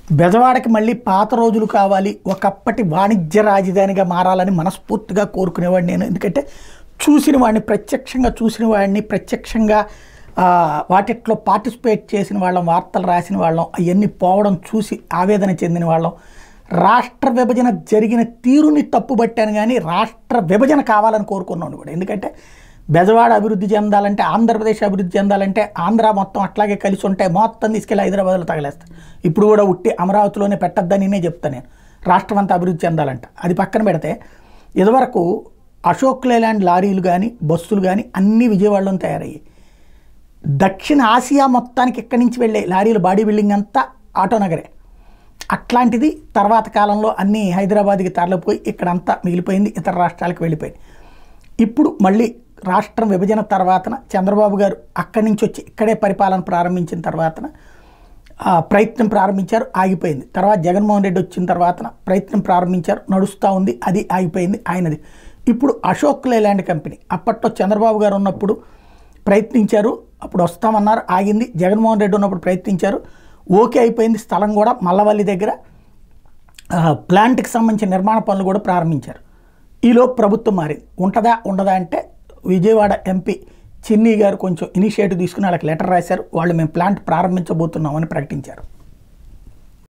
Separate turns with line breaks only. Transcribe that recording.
బెజవాడకి మళ్ళీ పాత రోజులు కావాలి ఒకప్పటి వాణిజ్య రాజధానిగా మారాలని మనస్ఫూర్తిగా కోరుకునేవాడిని నేను ఎందుకంటే చూసిన వాడిని ప్రత్యక్షంగా చూసిన వాడిని ప్రత్యక్షంగా ఆ, వాటిట్లో పార్టిసిపేట్ చేసిన వాళ్ళం వార్తలు రాసిన వాళ్ళం అవన్నీ పోవడం చూసి ఆవేదన చెందిన వాళ్ళం రాష్ట్ర విభజన జరిగిన తీరుని తప్పుబట్టాను కానీ రాష్ట్ర విభజన కావాలని కోరుకున్నాను కూడా ఎందుకంటే బెజవాడ అభివృద్ధి చెందాలంటే ఆంధ్రప్రదేశ్ అభివృద్ధి చెందాలంటే ఆంధ్ర మొత్తం అట్లాగే కలిసి ఉంటే మొత్తం తీసుకెళ్ళి హైదరాబాద్లో తగలేస్తాను ఇప్పుడు కూడా ఉట్టి అమరావతిలోనే పెట్టద్దని నేను చెప్తాను నేను రాష్ట్రం అంతా అభివృద్ధి చెందాలంట అది పక్కన పెడితే ఇదివరకు అశోక్ లేలాండ్ లారీలు కానీ బస్సులు కానీ అన్నీ విజయవాడలో తయారయ్యాయి దక్షిణ ఆసియా మొత్తానికి ఇక్కడి నుంచి వెళ్ళే లారీల బాడీ బిల్డింగ్ అంతా ఆటో నగరే అట్లాంటిది తర్వాత కాలంలో అన్నీ హైదరాబాద్కి తరలిపోయి ఇక్కడంతా మిగిలిపోయింది ఇతర రాష్ట్రాలకు వెళ్ళిపోయింది ఇప్పుడు మళ్ళీ రాష్ట్రం విభజన తర్వాతన చంద్రబాబు గారు అక్కడి నుంచి వచ్చి ఇక్కడే పరిపాలన ప్రారంభించిన తర్వాతన ఆ, ప్రయత్నం ప్రారంభించారు ఆగిపోయింది తర్వాత జగన్మోహన్ రెడ్డి వచ్చిన తర్వాతన ప్రయత్నం ప్రారంభించారు నడుస్తూ ఉంది అది ఆగిపోయింది ఆయనది ఇప్పుడు అశోక్ లేలాండ్ కంపెనీ అప్పట్లో చంద్రబాబు గారు ఉన్నప్పుడు ప్రయత్నించారు అప్పుడు వస్తామన్నారు ఆగింది జగన్మోహన్ రెడ్డి ఉన్నప్పుడు ప్రయత్నించారు ఓకే అయిపోయింది స్థలం కూడా మల్లవల్లి దగ్గర ఆ, ప్లాంట్కి సంబంధించిన నిర్మాణ పనులు కూడా ప్రారంభించారు ఈలో ప్రభుత్వం మారింది ఉంటుందా ఉండదా అంటే విజయవాడ ఎంపీ చిన్ని గారు కొంచెం ఇనిషియేటివ్ తీసుకుని వాళ్ళకి లెటర్ రాశారు వాళ్ళు మేము ప్లాంట్ ప్రారంభించబోతున్నామని ప్రకటించారు